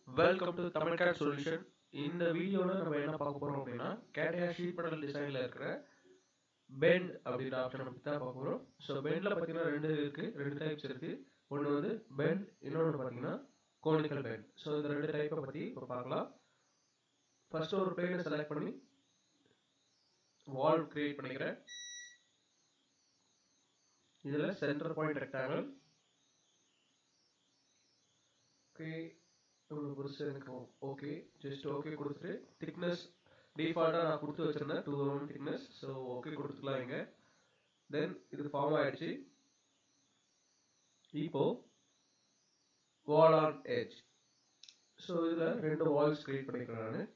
welcome to Tamil CAD solution இந்த வீடியோவில் நம்ம என்ன பார்க்க போகிறோம் அப்படின்னா கேட்டையா ஷீட் மெட்டல் டிசைனில் இருக்கிற பெண்ட் அப்படின்ற ஆப்ஷனை பற்றி தான் பார்க்க போகிறோம் ஸோ பெண்டில் பார்த்தீங்கன்னா ரெண்டு இருக்குது ரெண்டு டைப்ஸ் இருக்குது ஒன்று வந்து பெண்ட் இன்னொன்று பார்த்தீங்கன்னா கோனிக்கல் பெண்ட் ஸோ இந்த ரெண்டு டைப்பை பற்றி இப்போ பார்க்கலாம் ஃபர்ஸ்ட் ஒரு பிளேனை செலக்ட் பண்ணி வால் கிரியேட் பண்ணிக்கிறேன் இதில் சென்டர் பாயிண்ட் ரெக்டாங்கிள் ஓகே இவ்வளோ பெருசு எனக்கு ஓகே ஜஸ்ட் ஓகே கொடுத்துட்டு திக்னஸ் டிஃபால்ட்டாக நான் கொடுத்து வச்சிருந்தேன் two one thickness so okay கொடுத்துக்கலாம் இங்கே தென் இது ஃபார்ம் ஆயிடுச்சு இப்போ வால் ஆன் எட்ஜ் ஸோ இதில் ரெண்டு வால்ஸ் கிரியேட் பண்ணிக்கிறேன் நான்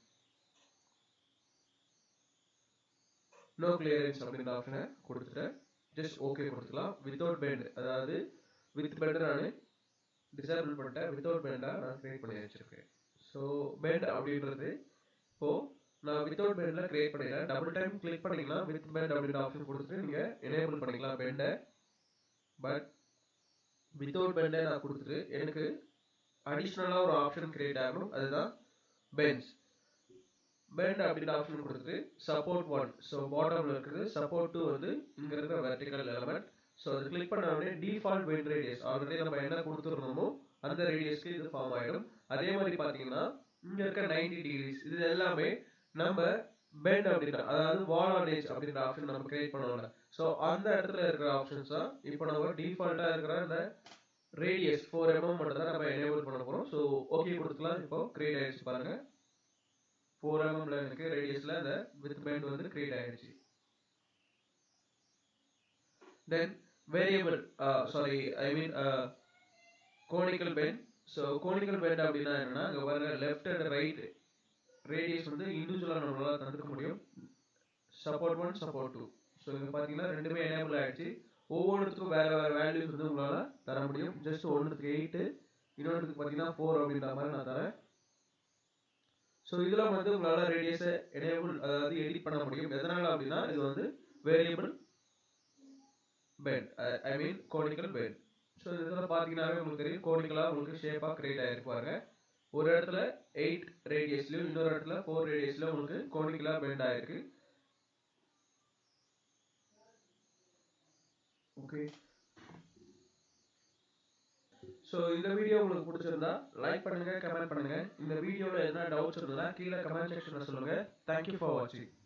நோ கிளியரன்ஸ் அப்படின்ற ஆப்ஷனை கொடுத்துட்டேன் ஜஸ்ட் ஓகே கொடுத்துக்கலாம் வித்தவுட் பெண்ட் அதாவது வித் பெண்ட் நான் டிசேபிள் பண்ணிட்டேன் வித்தவுட் பெண்டாக நான் கிரியேட் பண்ணி வச்சிருக்கேன் ஸோ பெண்ட் அப்படின்றது இப்போது நான் வித்தவுட் பெண்டில் கிரியேட் பண்ணிடுறேன் டபுள் டைம் கிளிக் பண்ணிக்கலாம் வித் பெண்ட் அப்படின்ற ஆப்ஷன் கொடுத்துட்டு நீங்கள் எனேபிள் பண்ணிக்கலாம் பெண்டை பட் வித்தவுட் பெண்டை நான் கொடுத்துட்டு எனக்கு அடிஷ்னலாக ஒரு ஆப்ஷன் கிரியேட் ஆகணும் அதுதான் பென்ஸ் பெண்ட் அப்படின்ற ஆப்ஷன் கொடுத்துட்டு சப்போர்ட் ஒன் ஸோ பாட்டமில் இருக்குது சப்போர்ட் டூ வந்து இங்கே இருக்கிற வெர்டிக்கல் எலமெண்ட் ஸோ அது கிளிக் பண்ண உடனே டிஃபால்ட் பெண்ட் ரேடியஸ் ஆல்ரெடி நம்ம என்ன கொடுத்துருந்தோமோ அந்த ரேடியஸ்க்கு இது ஃபார்ம் ஆகிடும் அதே மாதிரி பார்த்தீங்கன்னா இங்கே இருக்க நைன்டி டிகிரிஸ் இது எல்லாமே நம்ம பெண்ட் அப்படின்ற அதாவது வால் ஆன் ஏஜ் அப்படின்ற ஆப்ஷன் நம்ம கிரியேட் பண்ணோம்ல ஸோ அந்த இடத்துல இருக்கிற ஆப்ஷன்ஸ் தான் இப்போ நம்ம டிஃபால்ட்டாக இருக்கிற அந்த ரேடியஸ் ஃபோர் எம்எம் மட்டும் தான் நம்ம எனேபிள் பண்ண போகிறோம் ஸோ ஓகே கொடுத்துக்கலாம் இப்போ கிரியேட் ஆயிடுச்சு பாருங்க ஃபோர் எம்எம்ல எனக்கு ரேடியஸில் அந்த வித் பெண்ட் வந்து கிரியேட் ஆயிடுச்சு then variable sorry I mean conical bend so conical bend அப்படின்னா என்னன்னா அங்கே பாருங்க லெஃப்ட் அண்ட் ரைட் ரேடியஸ் வந்து இண்டிவிஜுவலாக நம்மளால் தந்துக்க முடியும் support one support two so இங்கே பார்த்தீங்கன்னா ரெண்டுமே எனேபிள் ஆகிடுச்சு ஒவ்வொன்றுத்துக்கும் வேறு வேறு வேல்யூஸ் வந்து உங்களால் தர முடியும் ஜஸ்ட் ஒன்றுத்துக்கு எயிட்டு இன்னொன்றுக்கு பார்த்தீங்கன்னா ஃபோர் அப்படின்ற மாதிரி நான் தரேன் ஸோ இதில் வந்து உங்களால் ரேடியஸை எனேபிள் அதாவது எடிட் பண்ண முடியும் எதனால் அப்படின்னா இது வந்து variable bend I mean conical bend so இதில் பார்த்தீங்கன்னாவே உங்களுக்கு தெரியும் கோனிக்கலாக உங்களுக்கு ஷேப்பாக கிரியேட் ஆகிருப்பாங்க ஒரு இடத்துல எயிட் ரேடியஸ்லையும் இன்னொரு இடத்துல ஃபோர் ரேடியஸ்லையும் உங்களுக்கு கோனிக்கலாக பெண்ட் ஆகிருக்கு ஓகே ஸோ இந்த வீடியோ உங்களுக்கு பிடிச்சிருந்தா லைக் பண்ணுங்க கமெண்ட் பண்ணுங்க இந்த வீடியோவில் எதனா டவுட்ஸ் இருந்தால் கீழே கமெண்ட் செக்ஷனில் சொல்லுங்க தேங்க்யூ ஃபார் வாட்சிங்